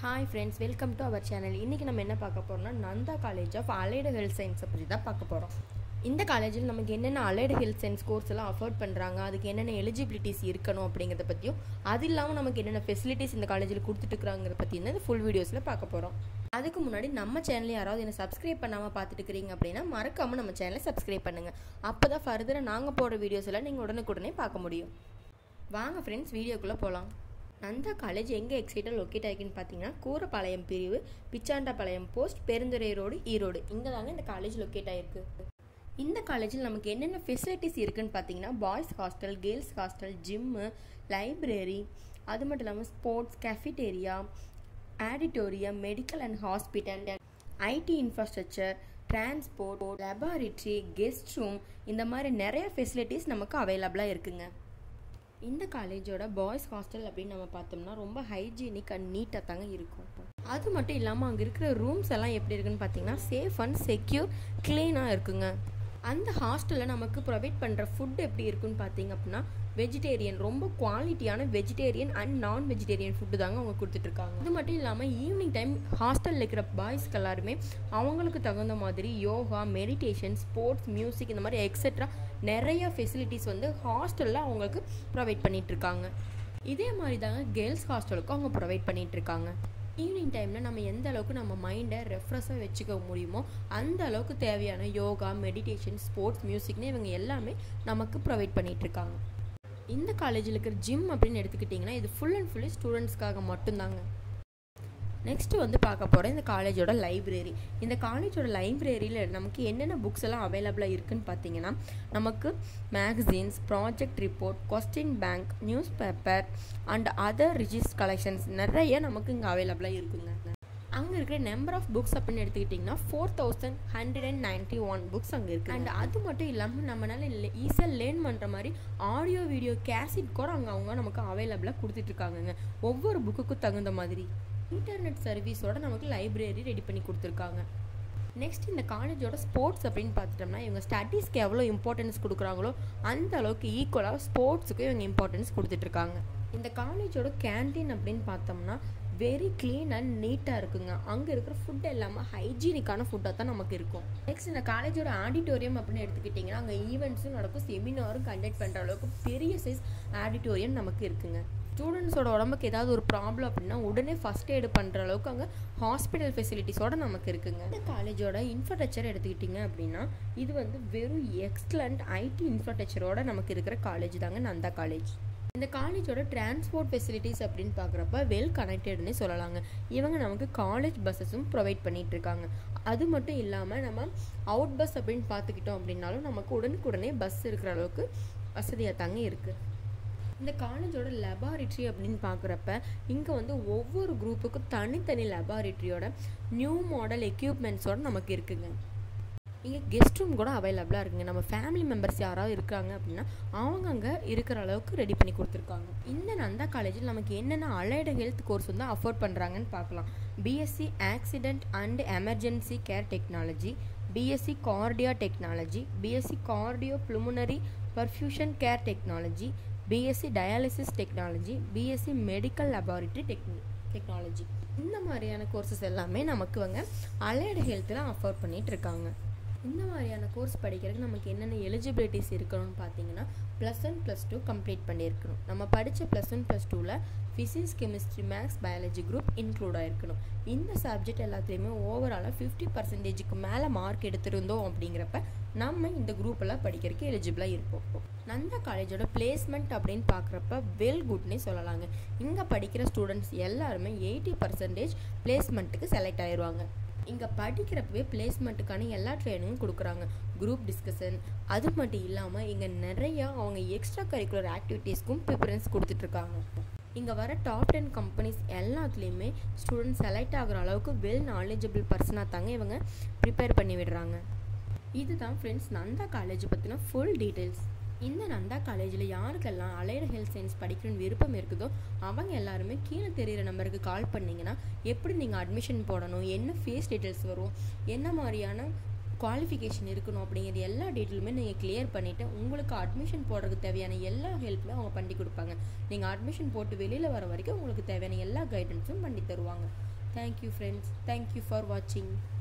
hi friends welcome to our channel இன்றைக்கி நம்ம என்ன பார்க்க போகிறோம்னா Nanda college of allied health சயின்ஸை பற்றி தான் பார்க்க போகிறோம் இந்த காலேஜில் நமக்கு என்னென்ன அலைடு ஹெல்த் சயின்ஸ் கோர்ஸ் எல்லாம் அஃபோர்ட் பண்ணுறாங்க அதுக்கு என்னென்ன எலிஜிபிலிட்டிஸ் இருக்கணும் அப்படிங்கிறத பற்றியும் அது இல்லாமல் நமக்கு என்னென்ன ஃபெசிலிட்டிஸ் இந்த காலேஜில் கொடுத்துட்டுருக்காங்கிறத பற்றி இந்த ஃபுல் வீடியோஸில் பார்க்க போகிறோம் அதுக்கு முன்னாடி நம்ம சேனலை யாராவது என்ன சப்ஸ்கிரைப் பண்ணாமல் பார்த்துட்டு இருக்கிறீங்க அப்படின்னா மறக்காமல் நம்ம சேனலை சப்ஸ்கிரைப் பண்ணுங்கள் அப்போ தான் ஃபர்தராக நாங்கள் போடுற வீடியோஸ் எல்லாம் நீங்கள் உடனுக்குடனே பார்க்க முடியும் வாங்க ஃப்ரெண்ட்ஸ் வீடியோக்குள்ளே போகலாம் நந்தா காலேஜ் எங்கே எக்ஸைட்டாக லொக்கேட் ஆகிருக்குன்னு பார்த்தீங்கன்னா கூரப்பாளையம் பிரிவு பிச்சாண்டாபாளையம் போஸ்ட் பெருந்துறை ரோடு ஈரோடு இங்கே தாங்க இந்த காலேஜ் லொக்கேட் ஆகிருக்கு இந்த காலேஜில் நமக்கு என்னென்ன ஃபெசிலிட்டிஸ் இருக்குன்னு பார்த்தீங்கன்னா boys hostel girls hostel gym library அது மட்டும் இல்லாமல் sports cafeteria auditorium medical and hospital IT infrastructure transport laboratory guest room இந்த மாதிரி நிறைய ஃபெசிலிட்டிஸ் நமக்கு அவைலபிளாக இருக்குங்க இந்த காலேஜோட பாய்ஸ் ஹாஸ்டல் அப்படின்னு நம்ம பார்த்தோம்னா ரொம்ப ஹைஜீனிக் அண்ட் நீட்டாக தாங்க இருக்கும் அது மட்டும் இல்லாமல் அங்கே இருக்கிற ரூம்ஸ் எல்லாம் எப்படி இருக்குன்னு பார்த்தீங்கன்னா சேஃப் அண்ட் செக்யூர் க்ளீனாக இருக்குங்க அந்த ஹாஸ்டலில் நமக்கு ப்ரொவைட் பண்ணுற ஃபுட் எப்படி இருக்குன்னு பார்த்தீங்க அப்படின்னா வெஜிடேரியன் ரொம்ப குவாலிட்டியான vegetarian and non vegetarian food தாங்க அவங்க கொடுத்துட்ருக்காங்க அது மட்டும் இல்லாமல் ஈவினிங் டைம் ஹாஸ்டலில் இருக்கிற பாய்ஸ்க்கு எல்லாருமே அவங்களுக்கு தகுந்த மாதிரி யோகா மெடிடேஷன் ஸ்போர்ட்ஸ் மியூசிக் இந்த மாதிரி எக்ஸெட்ரா நிறைய ஃபெசிலிட்டிஸ் வந்து ஹாஸ்டலில் அவங்களுக்கு ப்ரொவைட் பண்ணிகிட்ருக்காங்க இதே மாதிரி தாங்க கேர்ள்ஸ் ஹாஸ்டலுக்கும் அவங்க ப்ரொவைட் பண்ணிகிட்ருக்காங்க ஈவினிங் டைமில் நம்ம எந்த அளவுக்கு நம்ம மைண்டை ரெஃப்ரெஷ்ஷாக வச்சுக்க முடியுமோ அந்த அளவுக்கு தேவையான யோகா மெடிடேஷன் ஸ்போர்ட்ஸ் மியூசிக்னு இவங்க எல்லாமே நமக்கு ப்ரொவைட் பண்ணிகிட்ருக்காங்க இந்த காலேஜில் இருக்கிற ஜிம் அப்படின்னு எடுத்துக்கிட்டிங்கன்னா இது ஃபுல் அண்ட் ஃபுல்லி ஸ்டூடெண்ட்ஸ்க்காக மட்டும்தாங்க நெக்ஸ்ட்டு வந்து பார்க்க போகிற இந்த காலேஜோட லைப்ரரி இந்த காலேஜோட லைப்ரரியில் நமக்கு என்னென்ன புக்ஸ் எல்லாம் அவைலபிளாக இருக்குன்னு பார்த்தீங்கன்னா நமக்கு magazines project report question bank newspaper and other register collections நிறைய நமக்கு இங்கே அவைலபிளாக இருக்குங்க அங்கே இருக்கிற நம்பர் ஆஃப் புக்ஸ் அப்படின்னு எடுத்துக்கிட்டிங்கன்னா four thousand hundred and ninety one books அங்கே இருக்குது அண்ட் அது மட்டும் இல்லாமல் நம்மளால ஈஸியாக லேர்ன் பண்ணுற மாதிரி ஆடியோ வீடியோ கேசிட் கூட அங்கே அவங்க நமக்கு அவைலபிளாக கொடுத்துட்ருக்காங்கங்க ஒவ்வொரு புக்குக்கும் தகுந்த மாதிரி இன்டர்நெட் சர்வீஸோட நமக்கு லைப்ரரி ரெடி பண்ணி கொடுத்துருக்காங்க நெக்ஸ்ட் இந்த காலேஜோட ஸ்போர்ட்ஸ் அப்படின்னு பார்த்துட்டோம்னா இவங்க ஸ்டடீஸ்க்கு எவ்வளோ இம்பார்ட்டன்ஸ் கொடுக்குறாங்களோ அந்த அளவுக்கு ஈக்குவலாக ஸ்போர்ட்ஸுக்கும் இவங்க இம்பார்ட்டன்ஸ் கொடுத்துட்ருக்காங்க இந்த காலேஜோட கேன்டீன் அப்படின்னு பார்த்தோம்னா வெரி க்ளீன் அண்ட் நீட்டாக இருக்குங்க அங்கே இருக்கிற ஃபுட் எல்லாமே ஹைஜீனிக்கான ஃபுட்டாக தான் நமக்கு இருக்கும் நெக்ஸ்ட் இந்த காலேஜோட ஆடிட்டோரியம் அப்படின்னு எடுத்துக்கிட்டிங்கன்னா அங்கே ஈவெண்ட்ஸும் நடக்கும் செமினாரும் கண்டக்ட் பண்ணுற அளவுக்கு பெரிய சைஸ் ஆடிட்டோரியம் நமக்கு இருக்குங்க ஸ்டூடெண்ட்ஸோட உடம்புக்கு ஏதாவது ஒரு ப்ராப்ளம் அப்படின்னா உடனே ஃபஸ்ட் எய்டு பண்ணுற அளவுக்கு அங்கே ஹாஸ்பிட்டல் ஃபெசிலிட்டிஸோட நமக்கு இருக்குங்க இந்த காலேஜோட இன்ஃப்ராஸ்ட்ரக்சர் எடுத்துக்கிட்டிங்க அப்படின்னா இது வந்து வெறும் எக்ஸலண்ட் ஐடி இன்ஃப்ராஸ்ட்ரக்சரோட நமக்கு இருக்கிற காலேஜ் தாங்க நந்தா காலேஜ் இந்த காலேஜோட டிரான்ஸ்போர்ட் ஃபெசிலிட்டிஸ் அப்படின்னு பார்க்குறப்ப வெல் கனெக்டட்னே சொல்லலாங்க இவங்க நமக்கு காலேஜ் பஸ்ஸஸும் ப்ரொவைட் பண்ணிகிட்டு இருக்காங்க அது மட்டும் இல்லாமல் நம்ம அவுட் பஸ் அப்படின்னு பார்த்துக்கிட்டோம் அப்படின்னாலும் நமக்கு உடனுக்குடனே பஸ் இருக்கிற அளவுக்கு வசதியாக தாங்க இருக்குது இந்த காலேஜோட லெபார்ட்ரி அப்படின்னு பார்க்குறப்ப இங்கே வந்து ஒவ்வொரு குரூப்புக்கும் தனித்தனி லெபார்ட்ரியோட நியூ மாடல் எக்யூப்மெண்ட்ஸோட நமக்கு இருக்குங்க இங்கே கெஸ்ட் ரூம் கூட அவைலபிளாக இருக்குங்க நம்ம ஃபேமிலி மெம்பர்ஸ் யாராவது இருக்காங்க அப்படின்னா அவங்க அங்கே இருக்கிற அளவுக்கு ரெடி பண்ணி கொடுத்துருக்காங்க இந்த நந்தா காலேஜில் நமக்கு என்னென்ன அலைடு ஹெல்த் கோர்ஸ் வந்து அஃபோர்ட் பண்ணுறாங்கன்னு பார்க்கலாம் BSc accident and emergency care technology BSc cardiac technology BSc cardio pulmonary perfusion care technology BSc dialysis technology BSc medical laboratory டெக்னி டெக்னாலஜி இந்த மாதிரியான கோர்சஸ் எல்லாமே நமக்கு அவங்க அலைடு ஹெல்த்தில் அஃபோர்ட் பண்ணிகிட்டு இருக்காங்க இந்த மாதிரியான கோர்ஸ் படிக்கிறதுக்கு நமக்கு என்னென்ன எலிஜிபிலிட்டிஸ் இருக்கணும்னு பார்த்தீங்கன்னா plus one plus two complete பண்ணியிருக்கணும் நம்ம படித்த ப்ளஸ் ஒன் ப்ளஸ் டூவில் physics chemistry maths biology group include ஆகிருக்கணும் இந்த சப்ஜெக்ட் எல்லாத்துலேயுமே ஓவராலாக ஃபிஃப்டி பர்சன்டேஜுக்கு மேலே மார்க் எடுத்திருந்தோம் அப்படிங்கிறப்ப நம்ம இந்த குரூப்பெல்லாம் படிக்கிறதுக்கு எலிஜிபிளாக இருப்போம் நந்தா காலேஜோட பிளேஸ்மெண்ட் அப்படின்னு பார்க்குறப்ப வெல் குட்னே சொல்லலாங்க இங்கே படிக்கிற ஸ்டூடெண்ட்ஸ் எல்லாருமே எயிட்டி பர்சன்டேஜ் பிளேஸ்மெண்ட்டுக்கு செலக்ட் ஆயிடுவாங்க இங்கே படிக்கிறப்பவே பிளேஸ்மெண்ட்டுக்கான எல்லா ட்ரைனிங்கும் கொடுக்குறாங்க குரூப் டிஸ்கஷன் அது மட்டும் இல்லாமல் இங்கே நிறையா அவங்க எக்ஸ்ட்ரா கரிக்குலர் ஆக்டிவிட்டீஸ்க்கும் ப்ரிஃபரன்ஸ் கொடுத்துட்ருக்காங்க இங்கே வர டாப் டென் கம்பெனிஸ் எல்லாத்துலேயுமே ஸ்டூடெண்ட்ஸ் செலக்ட் ஆகிற அளவுக்கு வெல் நாலேஜபிள் பர்சனாக தாங்க இவங்க ப்ரிப்பேர் பண்ணி விடுறாங்க இதுதான் ஃப்ரெண்ட்ஸ் நந்தா காலேஜ் பற்றின ஃபுல் டீட்டெயில்ஸ் இந்த நந்தா காலேஜில் யாருக்கெல்லாம் அலைடு ஹெல்த் சயின்ஸ் படிக்கணும்னு விருப்பம் இருக்குதோ அவங்க எல்லாருமே கீழே தெரிகிற நம்பருக்கு கால் பண்ணிங்கன்னா எப்படி நீங்கள் அட்மிஷன் போடணும் என்ன ஃபேஸ் டீட்டெயில்ஸ் வரும் என்ன மாதிரியான குவாலிஃபிகேஷன் இருக்கணும் அப்படிங்கிறது எல்லா டீட்டெயிலுமே நீங்கள் கிளியர் பண்ணிவிட்டு உங்களுக்கு அட்மிஷன் போடுறதுக்கு தேவையான எல்லா ஹெல்ப்புமே அவங்க பண்ணி கொடுப்பாங்க நீங்கள் அட்மிஷன் போட்டு வெளியில் வர வரைக்கும் உங்களுக்கு தேவையான எல்லா கைடன்ஸும் பண்ணி தருவாங்க தேங்க்யூ ஃப்ரெண்ட்ஸ் தேங்க்யூ ஃபார் வாட்சிங்